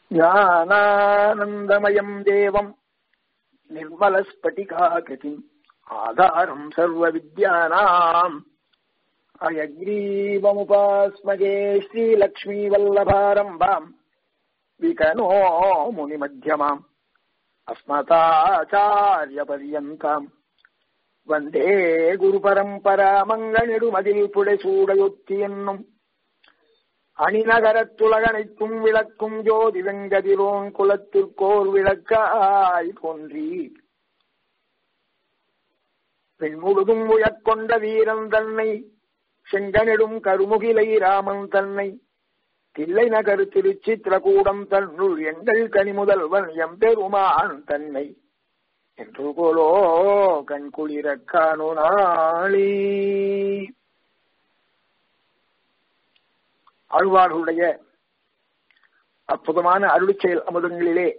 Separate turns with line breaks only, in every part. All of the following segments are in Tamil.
ஞானானந்தமயம் தேவம் निर्मलस्फटिकाकृतिम् आधारम् सर्वविद्यानाम् अयग्रीवमुपास्मगे श्रीलक्ष्मीवल्लभारम्भाम् विकनो मुनिमध्यमाम् अस्मताचार्यपर्यन्ताम् வந்தே குரு பரம்பரா மங்கனிடுமதில் புடைசூடையொத்தி என்னும் அணிநகரத்துலகனைத்தும் விளக்கும் ஜோதி வெங்கதிரோன் குலத்திற்கோர் விளக்காய் தோன்றி பெண் முழுதும் உயக்கொண்ட வீரன் தன்னை செங்கனிடும் கருமுகிலை ராமன் தன்னை தில்லை நகர் திருச்சித்திரகூடம் தன்னுள் எங்கள் கனிமுதல்வன் எம்பெருமான் தன்னை என்று போலோ கண்குளிர காணு நாளே ஆழ்வார்களுடைய அற்புதமான அருள் செயல் அமுதங்களிலே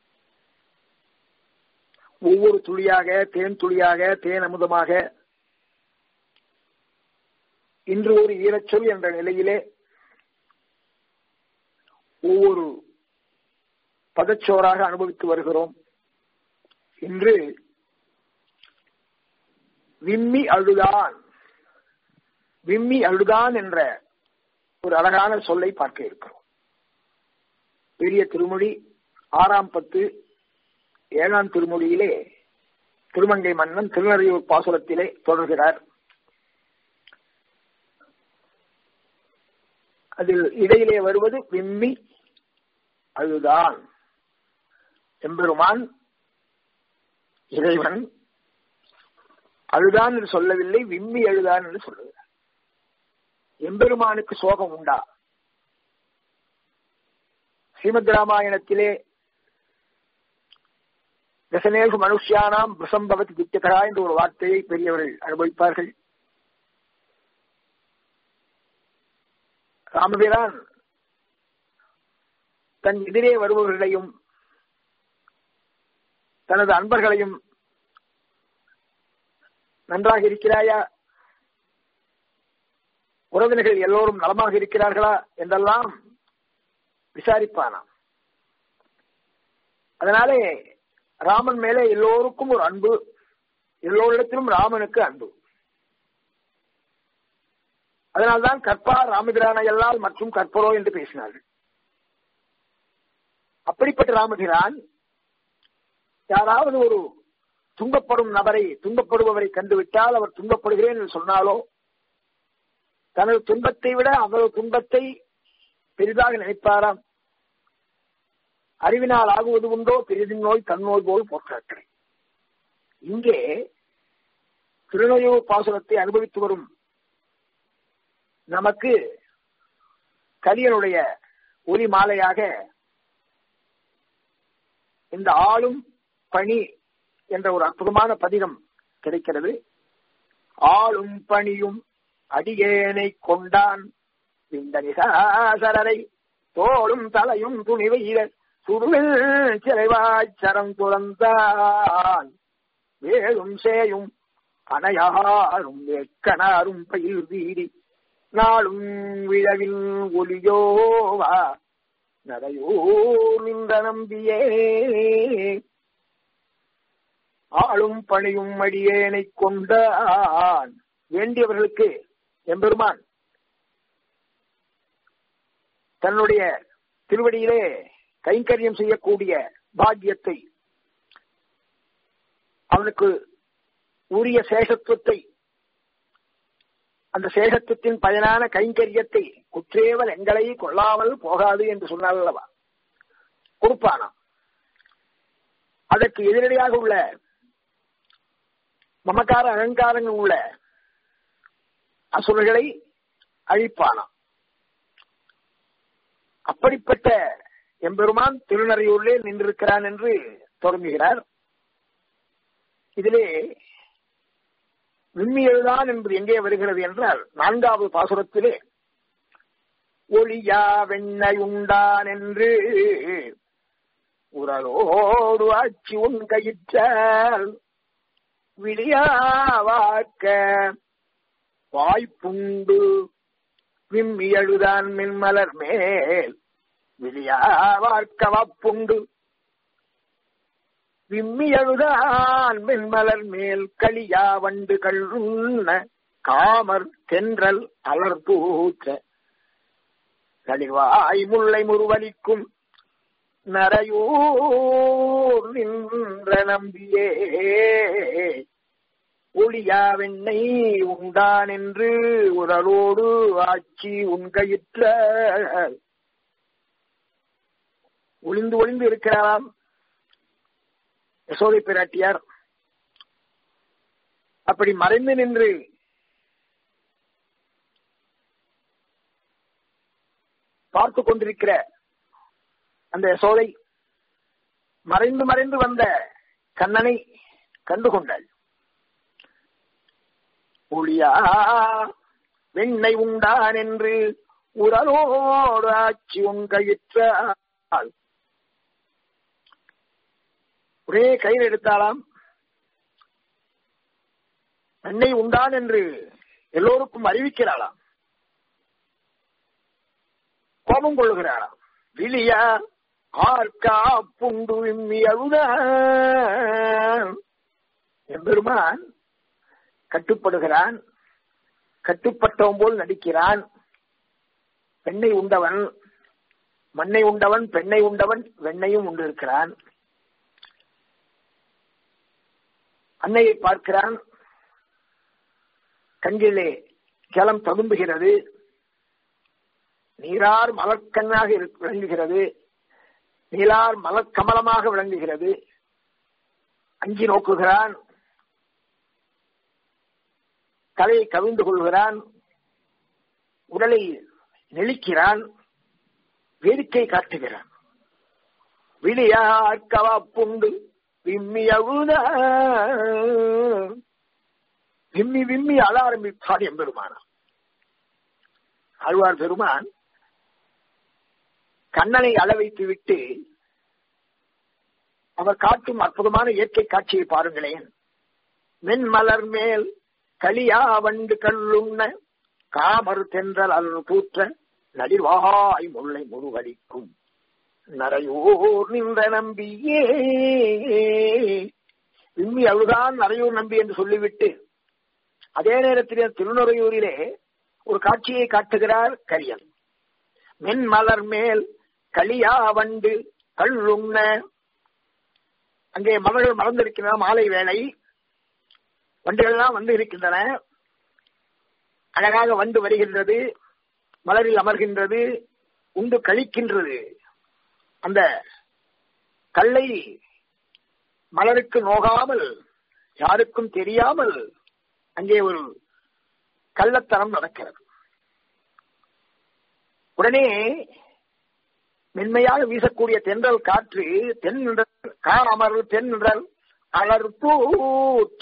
ஒவ்வொரு துளியாக தேன் துளியாக தேன் அமுதமாக இன்று ஒரு ஈரச்சொல் என்ற நிலையிலே ஒவ்வொரு பதச்சோராக அனுபவித்து வருகிறோம் இன்று விம்மி அழுதான் விம்மி அழுதான் என்ற ஒரு அழகான சொல்லை பார்க்க இருக்கிறோம் பெரிய திருமொழி ஆறாம் பத்து ஏழாம் திருமொழியிலே திருமங்கை மன்னன் திருநறையூர் பாசுரத்திலே தொடர்கிறார் அதில் இடையிலே வருவது விம்மி அழுதான் எம்பெருமான் இறைவன் அழுதான் என்று சொல்லவில்லை விம்மி அழுதான் என்று சொல்லுகிறார் எம்பெருமானுக்கு சோகம் உண்டா ஸ்ரீமத் ராமாயணத்திலே தசனேஷு மனுஷியானாம் பிரசம்பவதி திட்டகரா என்ற ஒரு வார்த்தையை பெரியவர்கள் அனுபவிப்பார்கள் ராமபிரான் தன் எதிரே வருபவர்களையும் தனது அன்பர்களையும் நன்றாக இருக்கிறாயா உறவினர்கள் எல்லோரும் நலமாக இருக்கிறார்களா என்றெல்லாம் விசாரிப்பானாம் அதனாலே ராமன் மேலே எல்லோருக்கும் ஒரு அன்பு எல்லோரிடத்திலும் ராமனுக்கு அன்பு அதனால்தான் கற்பார் ராமபிரான எல்லால் மற்றும் கற்பரோ என்று பேசினார்கள் அப்படிப்பட்ட ராமபிரான் யாராவது ஒரு துன்பப்படும் நபரை துன்பப்படுபவரை கண்டுவிட்டால் அவர் துன்பப்படுகிறேன் என்று சொன்னாலோ தனது துன்பத்தை விட அவ்வளவு துன்பத்தை பெரிதாக நினைப்பாராம் அறிவினால் ஆகுவது உண்டோ பெரிதின் நோய் தன்னோய் போல் போற்றாற்றை இங்கே திருநொழியூர் பாசுரத்தை அனுபவித்து வரும் நமக்கு கலியனுடைய ஒலி மாலையாக இந்த ஆளும் பணி என்ற ஒரு அற்புதமான பதிகம் கிடைக்கிறது ஆளும் பணியும் அடியேனை கொண்டான் இந்த நிசாசரரை தோளும் தலையும் துணிவையில சுடுவில் சிறைவாய்ச்சரம் துறந்தான் வேலும் சேயும் அணையாரும் வெக்கனாரும் பயில் வீடி நாளும் விழவில் ஒளியோவா நடையோர் நின்ற நம்பியே ஆளும் பணியும் அடியேனை கொண்டான் வேண்டியவர்களுக்கு எம்பெருமான் தன்னுடைய திருவடியிலே கைங்கரியம் செய்யக்கூடிய பாக்கியத்தை அவனுக்கு உரிய சேஷத்துவத்தை அந்த சேஷத்துவத்தின் பயனான கைங்கரியத்தை குற்றேவல் எங்களை கொள்ளாமல் போகாது என்று சொன்னால் அல்லவா கொடுப்பானாம் அதற்கு எதிரடியாக உள்ள மமக்கார அலங்காரங்கள் உள்ள அசுரர்களை அழிப்பானாம் அப்படிப்பட்ட எம்பெருமான் திருநறையூரிலே நின்றிருக்கிறான் என்று தொடங்குகிறார் இதிலே விம்மி எழுதான் என்பது எங்கே வருகிறது என்றால் நான்காவது பாசுரத்திலே ஒளியா வெண்ணை உண்டான் என்று உரலோடு ஆட்சி உன் கயிற்றால் விடியாவாக்க வாய்ப்புண்டு விம்மி எழுதான் மின்மலர் மேல் விழியாவார்க்கவப்புண்டு விம்மி அழுதான் வெண்மலர் மேல் களியா வண்டு கள்ளுண்ண காமர் தென்றல் அலர்பூற்ற களிவாய் முல்லை முருவலிக்கும் நரையூர் நின்ற நம்பியே ஒளியா வெண்ணை உண்டான் என்று உடலோடு ஆட்சி உண்கையிற்ற ஒளிந்து ஒளிந்து இருக்கிறாராம் யசோதை பிராட்டியார் அப்படி மறைந்து நின்று பார்த்து கொண்டிருக்கிற அந்த யசோதை மறைந்து மறைந்து வந்த கண்ணனை கண்டுகொண்டாள் ஒளியா வெண்ணை உண்டான் என்று உரலோடு ஆட்சி உண்கையிற்றாள் ஒரே கையில் எடுத்தாலாம் வெண்ணை உண்டான் என்று எல்லோருக்கும் அறிவிக்கிறாளாம் கோபம் கொள்ளுகிறாளாம் விழியா ஆர்க்கா புண்டு விம்மி அழுதான் எம்பெருமான் கட்டுப்படுகிறான் கட்டுப்பட்டவன் போல் நடிக்கிறான் பெண்ணை உண்டவன் மண்ணை உண்டவன் பெண்ணை உண்டவன் வெண்ணையும் உண்டிருக்கிறான் அன்னையை பார்க்கிறான் கண்களிலே ஜலம் ததும்புகிறது நீரார் மலர்கண்ணாக விளங்குகிறது நீலார் மலர்கமலமாக விளங்குகிறது அஞ்சி நோக்குகிறான் தலையை கவிழ்ந்து கொள்கிறான் உடலை நெளிக்கிறான் வேடிக்கை காட்டுகிறான் விழியார் கவாப்புண்டு விம்மி அழுத விம்மி விம்மி அழ ஆரம்பித்தார் எம்பெருமானா ஆழ்வார் பெருமான் கண்ணனை அள வைத்து விட்டு அவர் காட்டும் அற்புதமான இயற்கை காட்சியை பாருங்களேன் மென்மலர் மேல் களியா வண்டு கல்லுண்ண காமர் தென்றல் அருள் பூற்ற நடிவாய் முல்லை முருகடிக்கும் நரையூர் நின்ற நம்பியே விம்மி அழுதான் நரையூர் நம்பி என்று சொல்லிவிட்டு அதே நேரத்தில் திருநுறையூரிலே ஒரு காட்சியை காட்டுகிறார் கரியன் மென்மலர் மேல் களியா வண்டு கள்ளுண்ண அங்கே மலர்கள் மறந்திருக்கின்றன மாலை வேளை வண்டுகள்லாம் வந்து இருக்கின்றன அழகாக வந்து வருகின்றது மலரில் அமர்கின்றது உண்டு கழிக்கின்றது அந்த கல்லை மலருக்கு நோகாமல் யாருக்கும் தெரியாமல் அங்கே ஒரு கள்ளத்தனம் நடக்கிறது உடனே மென்மையாக வீசக்கூடிய தென்றல் காற்று தென்றல் காமர் தென்றல் அலர்த்தூற்ற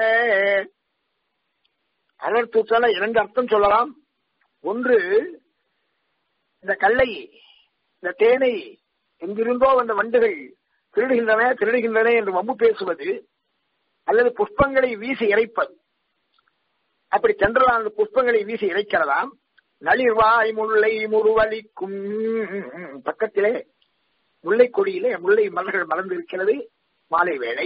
அலர்த்தூற்றல இரண்டு அர்த்தம் சொல்லலாம் ஒன்று இந்த கல்லை இந்த தேனை எங்கிருந்தோ வந்த வண்டுகள் திருடுகின்றன திருடுகின்றன என்று வம்பு பேசுவது அல்லது புஷ்பங்களை வீசி இறைப்பது அப்படி தென்றலான புஷ்பங்களை வீசி இறைக்கிறதாம் நளிர்வாய் முல்லை முருவலிக்கும் பக்கத்திலே முல்லை கொடியிலே முல்லை மலர்கள் மலர்ந்திருக்கிறது மாலை வேளை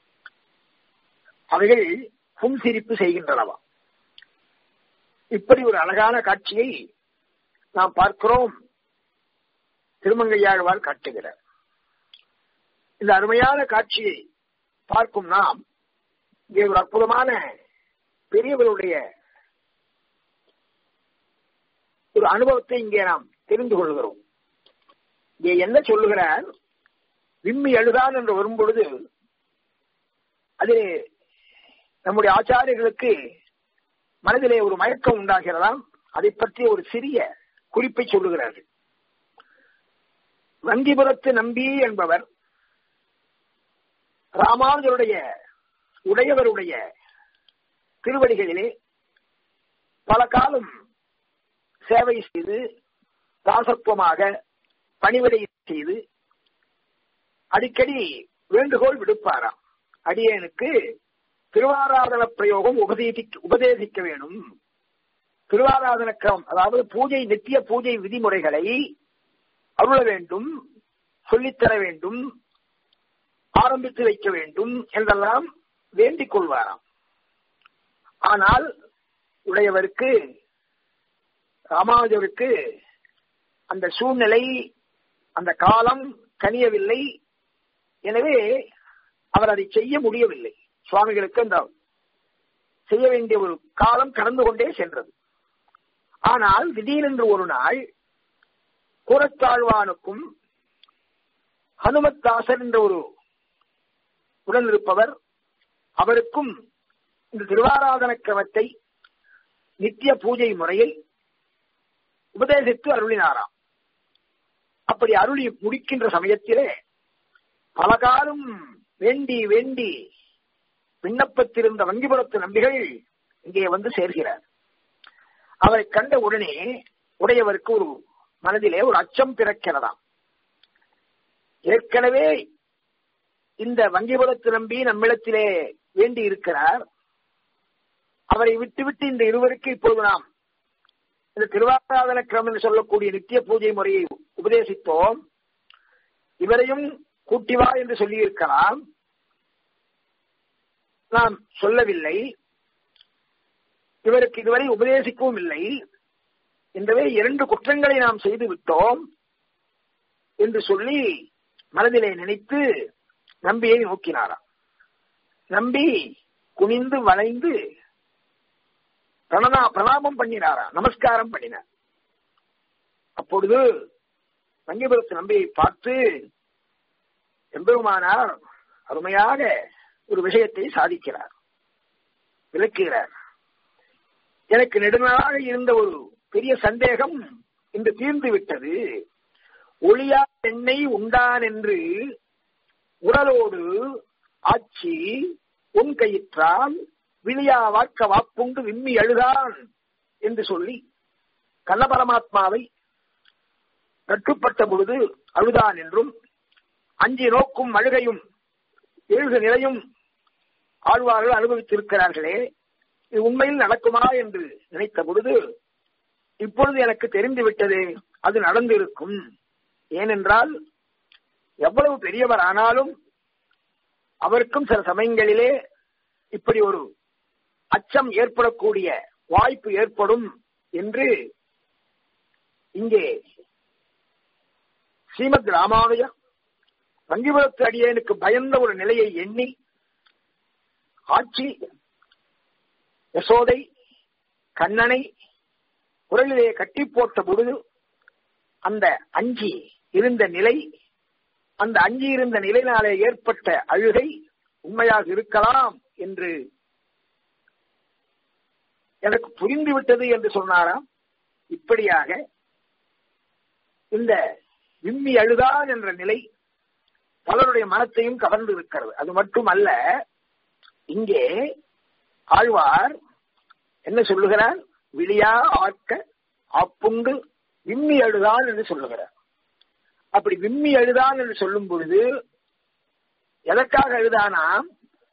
அவைகள் புன்சிரிப்பு செய்கின்றனவா இப்படி ஒரு அழகான காட்சியை நாம் பார்க்கிறோம் திருமங்கையாழ்வார் காட்டுகிறார் இந்த அருமையான காட்சியை பார்க்கும் நாம் இங்கே ஒரு அற்புதமான பெரியவருடைய ஒரு அனுபவத்தை இங்கே நாம் தெரிந்து கொள்கிறோம் இங்கே என்ன சொல்லுகிறார் விம்மி எழுதான் என்று வரும்பொழுது அதிலே நம்முடைய ஆச்சாரியர்களுக்கு மனதிலே ஒரு மயக்கம் உண்டாகிறதாம் அதை பற்றி ஒரு சிறிய குறிப்பை சொல்லுகிறார்கள் வந்திபுரத்து நம்பி என்பவர் ராமானுஜருடைய உடையவருடைய திருவடிகளிலே பல காலம் சேவை செய்து தாசத்துவமாக பணிவிடை செய்து அடிக்கடி வேண்டுகோள் விடுப்பாராம் அடியனுக்கு திருவாராதன பிரயோகம் உபதேசிக்க உபதேசிக்க வேணும் திருவாராதன கிரமம் அதாவது பூஜை நித்திய பூஜை விதிமுறைகளை அருள வேண்டும் சொல்லித்தர வேண்டும் ஆரம்பித்து வைக்க வேண்டும் என்றெல்லாம் வேண்டிக் கொள்வாராம் ஆனால் உடையவருக்கு ராமானுஜருக்கு அந்த சூழ்நிலை அந்த காலம் கனியவில்லை எனவே அவர் அதை செய்ய முடியவில்லை சுவாமிகளுக்கு அந்த செய்ய வேண்டிய ஒரு காலம் கடந்து கொண்டே சென்றது ஆனால் திடீரென்று ஒரு நாள் கூரத்தாழ்வானுக்கும் ஹனுமத்தாசர் என்ற ஒரு உடன் இருப்பவர் அவருக்கும் இந்த திருவாராதன கிரமத்தை நித்திய பூஜை முறையை உபதேசித்து அருளினாராம் அப்படி அருளி முடிக்கின்ற சமயத்திலே பல காலம் வேண்டி வேண்டி விண்ணப்பத்திருந்த வங்கிபுரத்து நம்பிகள் இங்கே வந்து சேர்கிறார் அவரை கண்ட உடனே உடையவருக்கு ஒரு மனதிலே ஒரு அச்சம் பிறக்கிறதாம் ஏற்கனவே இந்த வங்கிபுரத்து நம்பி நம்மிடத்திலே வேண்டி இருக்கிறார் அவரை விட்டுவிட்டு இந்த இருவருக்கு இப்பொழுது நாம் இந்த திருவாராதன கிரமம் என்று சொல்லக்கூடிய நித்திய பூஜை முறையை உபதேசித்தோம் இவரையும் கூட்டிவா என்று சொல்லியிருக்கலாம் நாம் சொல்லவில்லை இவருக்கு இதுவரை உபதேசிக்கவும் இல்லை எனவே இரண்டு குற்றங்களை நாம் செய்து விட்டோம் என்று சொல்லி மனதிலே நினைத்து நம்பியை நோக்கினாராம் நம்பி குனிந்து வளைந்து பிரணா பிரணாமம் பண்ணினாரா நமஸ்காரம் பண்ணினார் அப்பொழுது வங்கிபுரத்து நம்பியை பார்த்து எம்பெருமானார் அருமையாக ஒரு விஷயத்தை சாதிக்கிறார் விளக்குகிறார் எனக்கு நெடுநாளாக இருந்த ஒரு பெரிய சந்தேகம் இன்று தீர்ந்து விட்டது ஒளியா எண்ணெய் உண்டான் என்று உடலோடு ஆட்சி உன் கயிற்றால் விழியா வாக்க வாப்புண்டு விம்மி அழுதான் என்று சொல்லி கள்ள பரமாத்மாவை கட்டுப்பட்ட பொழுது அழுதான் என்றும் அஞ்சி நோக்கும் அழுகையும் எழுக நிலையும் ஆழ்வார்கள் அனுபவித்திருக்கிறார்களே இது உண்மையில் நடக்குமா என்று நினைத்த பொழுது இப்பொழுது எனக்கு தெரிந்து விட்டது அது நடந்திருக்கும் ஏனென்றால் எவ்வளவு பெரியவர் ஆனாலும் அவருக்கும் சில சமயங்களிலே இப்படி ஒரு அச்சம் ஏற்படக்கூடிய வாய்ப்பு ஏற்படும் என்று இங்கே ஸ்ரீமத் ராமானுஜர் வங்கிபுரத்து அடியனுக்கு பயந்த ஒரு நிலையை எண்ணி ஆட்சி யசோதை கண்ணனை குரலிலே கட்டி போட்ட பொழுது அந்த அஞ்சி இருந்த நிலை அந்த அஞ்சி இருந்த நிலையினாலே ஏற்பட்ட அழுகை உண்மையாக இருக்கலாம் என்று எனக்கு புரிந்துவிட்டது என்று சொன்னாராம் இப்படியாக இந்த விம்மி அழுதான் என்ற நிலை பலருடைய மனத்தையும் கவர்ந்து இருக்கிறது அது மட்டுமல்ல இங்கே ஆழ்வார் என்ன சொல்லுகிறார் விழியா ஆக்க ஆப்புண்டு விம்மி அழுதான் என்று சொல்லுகிறார் அப்படி விம்மி அழுதான் என்று சொல்லும் பொழுது எதற்காக அழுதானாம்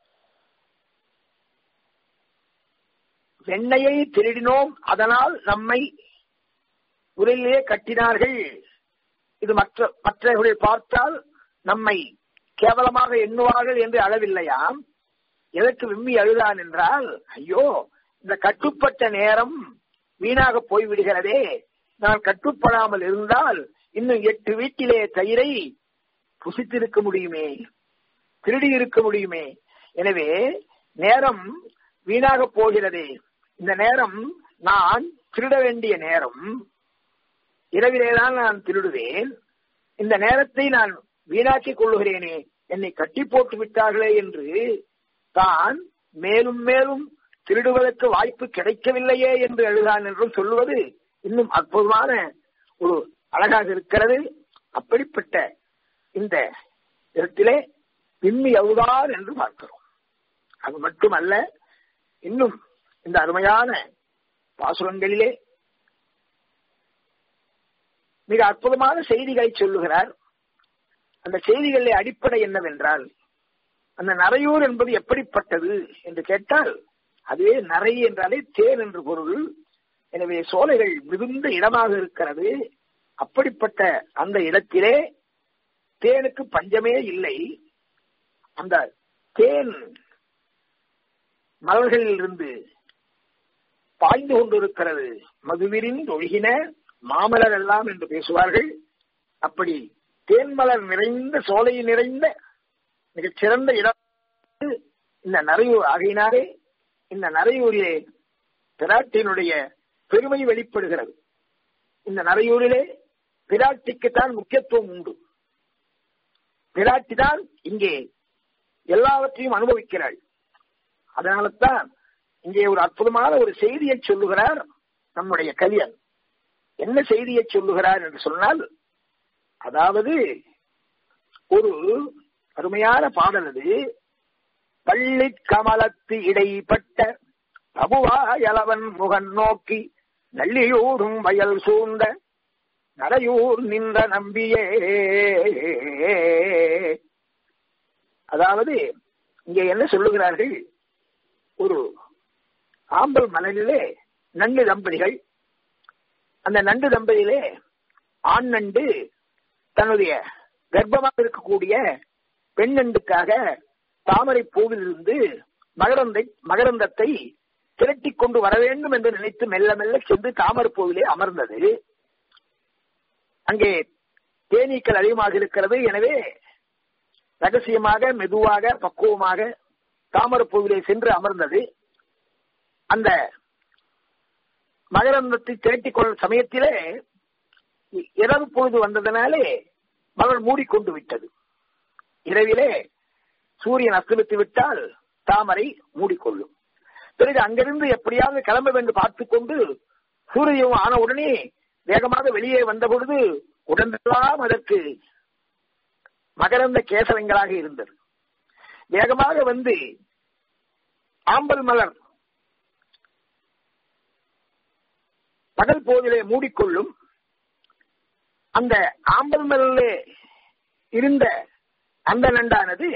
வெண்ணையை திருடினோம் அதனால் நம்மை உரையிலே கட்டினார்கள் இது மற்ற மற்றவர்கள் பார்த்தால் நம்மை கேவலமாக எண்ணுவார்கள் என்று அளவில்லையாம் எதற்கு விம்மி அழுதான் என்றால் ஐயோ இந்த கட்டுப்பட்ட நேரம் வீணாக போய்விடுகிறதே நான் கட்டுப்படாமல் இருந்தால் இன்னும் எட்டு வீட்டிலே தயிரை புசித்திருக்க முடியுமே திருடி இருக்க முடியுமே எனவே நேரம் வீணாக போகிறதே இந்த நேரம் நான் திருட வேண்டிய நேரம் இரவிலேதான் நான் திருடுவேன் இந்த நேரத்தை நான் வீணாக்கிக் கொள்ளுகிறேனே என்னை கட்டி போட்டு விட்டார்களே என்று தான் மேலும் மேலும் திருடுவதற்கு வாய்ப்பு கிடைக்கவில்லையே என்று எழுதான் என்றும் சொல்லுவது இன்னும் அற்புதமான ஒரு அழகாக இருக்கிறது அப்படிப்பட்ட இந்த இடத்திலே விம்மி அவுதார் என்று பார்க்கிறோம் அது மட்டுமல்ல இன்னும் இந்த அருமையான பாசுரங்களிலே மிக அற்புதமான செய்திகளை சொல்லுகிறார் அந்த செய்திகளிலே அடிப்படை என்னவென்றால் அந்த நரையூர் என்பது எப்படிப்பட்டது என்று கேட்டால் அதுவே நரை என்றாலே தேன் என்று பொருள் எனவே சோலைகள் மிகுந்த இடமாக இருக்கிறது அப்படிப்பட்ட அந்த இடத்திலே தேனுக்கு பஞ்சமே இல்லை அந்த தேன் மலர்களில் இருந்து பாய்ந்து கொண்டிருக்கிறது மதுவிரின் ஒழுகின மாமலர் எல்லாம் என்று பேசுவார்கள் அப்படி தேன்மலர் நிறைந்த சோலை நிறைந்த மிகச் சிறந்த இடம் இந்த நரையூர் ஆகையினாலே இந்த நரையூரிலே பிராட்டியினுடைய பெருமை வெளிப்படுகிறது இந்த நரையூரிலே பிராட்டிக்குத்தான் முக்கியத்துவம் உண்டு பிராட்டி தான் இங்கே எல்லாவற்றையும் அனுபவிக்கிறாள் அதனால்தான் இங்கே ஒரு அற்புதமான ஒரு செய்தியை சொல்லுகிறார் நம்முடைய கவியன் என்ன செய்தியை சொல்லுகிறார் என்று சொன்னால் அதாவது ஒரு அருமையான பாடல் அது பள்ளி கமலத்து இடைப்பட்ட பிரபுவாயலவன் முகன் நோக்கி நள்ளியூரும் வயல் சூழ்ந்த நடையூர் நின்ற நம்பியே அதாவது இங்கே என்ன சொல்லுகிறார்கள் ஒரு ஆம்பல் மலரிலே நண்டு தம்பதிகள் அந்த நண்டு தம்பதியிலே ஆண் நண்டு தன்னுடைய கர்ப்பமாக இருக்கக்கூடிய பெண் நண்டுக்காக தாமரை பூவிலிருந்து மகரந்தை மகரந்தத்தை திரட்டி கொண்டு வர வேண்டும் என்று நினைத்து மெல்ல மெல்ல சென்று தாமரை பூவிலே அமர்ந்தது அங்கே தேனீக்கள் அதிகமாக இருக்கிறது எனவே ரகசியமாக மெதுவாக பக்குவமாக தாமரப்பூவிலே சென்று அமர்ந்தது அந்த மகரந்தத்தை திரட்டிக் கொள்ளும் சமயத்திலே இரவு பொழுது வந்ததனாலே மகள் மூடிக்கொண்டு விட்டது இரவிலே சூரியன் அஸ்தமித்து விட்டால் தாமரை மூடிக்கொள்ளும் பிறகு அங்கிருந்து எப்படியாவது கிளம்ப வேண்டும் பார்த்துக் கொண்டு சூரியன் ஆன உடனே வேகமாக வெளியே வந்த பொழுது உடனெல்லாம் அதற்கு மகரந்த கேசவங்களாக இருந்தது வேகமாக வந்து ஆம்பல் மலர் பகல் போதிலே மூடிக்கொள்ளும் அந்த ஆம்பல் மலரிலே இருந்த அந்த நண்டானது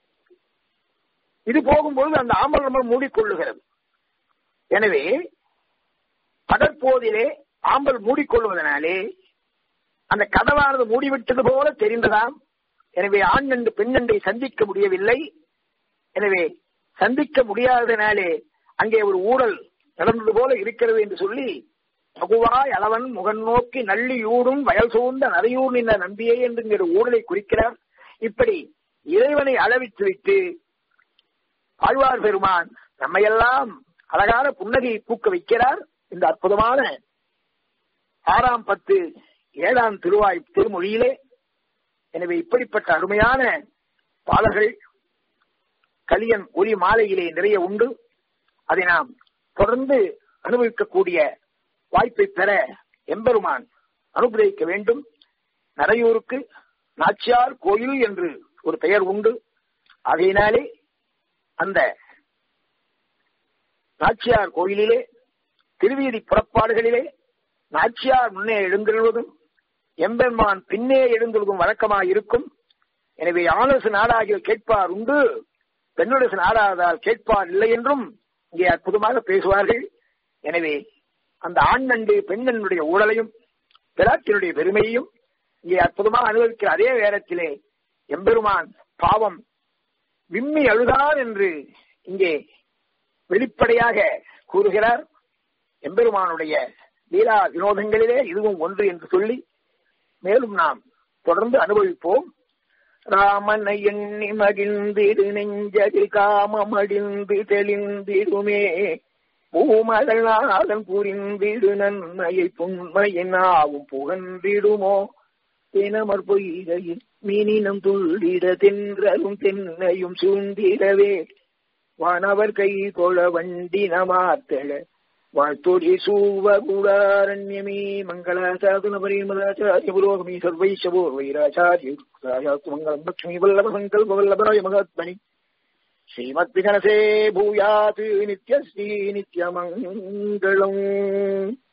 இது போகும்பொழுது அந்த ஆம்பல் மலர் மூடிக்கொள்ளுகிறது எனவே பகற்போதிலே ஆம்பல் மூடிக்கொள்வதனாலே அந்த கதவானது மூடிவிட்டது போல தெரிந்ததாம் எனவே ஆண் நண்டு பெண் நண்டை சந்திக்க முடியவில்லை எனவே சந்திக்க முடியாததினாலே அங்கே ஒரு ஊழல் நடந்தது போல இருக்கிறது என்று சொல்லி பகுவாய் அளவன் முகன் நோக்கி நள்ளியூரும் வயல் சூழ்ந்த நரையூர் நின்ற நம்பியே என்று ஊழலை குறிக்கிறார் இப்படி இறைவனை அளவித்து விட்டு ஆழ்வார் பெருமான் நம்மையெல்லாம் அழகான புன்னகை பூக்க வைக்கிறார் இந்த அற்புதமான ஆறாம் பத்து ஏழாம் திருவாய் திருமொழியிலே எனவே இப்படிப்பட்ட அருமையான பாடல்கள் கலியன் ஒலி மாலையிலே நிறைய உண்டு அதை நாம் தொடர்ந்து அனுபவிக்கக்கூடிய வாய்ப்பை பெற எம்பெருமான் அனுகிரகிக்க வேண்டும் நரையூருக்கு நாச்சியார் கோயில் என்று ஒரு பெயர் உண்டு ஆகையினாலே அந்த நாச்சியார் கோயிலிலே திருவீதி புறப்பாடுகளிலே நாச்சியார் முன்னே எழுந்தெழுவதும் எம்பெருமான் பின்னே எழுந்தொழுதும் வழக்கமாக இருக்கும் எனவே ஆனரசு நாடாகிய கேட்பார் உண்டு பெண்ணரசு நாடாதால் கேட்பார் இல்லை என்றும் இங்கே அற்புதமாக பேசுவார்கள் எனவே அந்த ஆண் நண்டு பெண் நண்டுடைய ஊழலையும் பிராட்டினுடைய பெருமையையும் இங்கே அற்புதமாக அனுபவிக்கிற அதே நேரத்திலே எம்பெருமான் பாவம் விம்மி அழுதான் என்று இங்கே வெளிப்படையாக கூறுகிறார் எம்பெருமானுடைய லீலா வினோதங்களிலே இதுவும் ஒன்று என்று சொல்லி மேலும் நாம் தொடர்ந்து அனுபவிப்போம் ராமனை எண்ணி மகிழ்ந்திடு நெஞ்சதில் காமமடிந்து தெளிந்திடுமே பூமகளாளன் புரிந்திடு நன்மையை புண்மையினாவும் புகன்றிடுமோ தினமர் பொய்கையில் மீனினம் துள்ளிட தென்றலும் தென்னையும் சூழ்ந்திடவே வானவர் கை கொள வண்டின மாத்தள வாழ்த்தொடி சூவகுடாரண்யமே மங்களாசாதன பரிமதாச்சாரிய புரோகமி சர்வைஷவோ வைராச்சாரிய மங்களம் லக்ஷ்மி வல்லப சங்கல்ப வல்லபராய மகாத்மனி ஸ்ரீமத் விகனசே பூயாத் நித்யஸ்ரீ நித்யமங்கலம்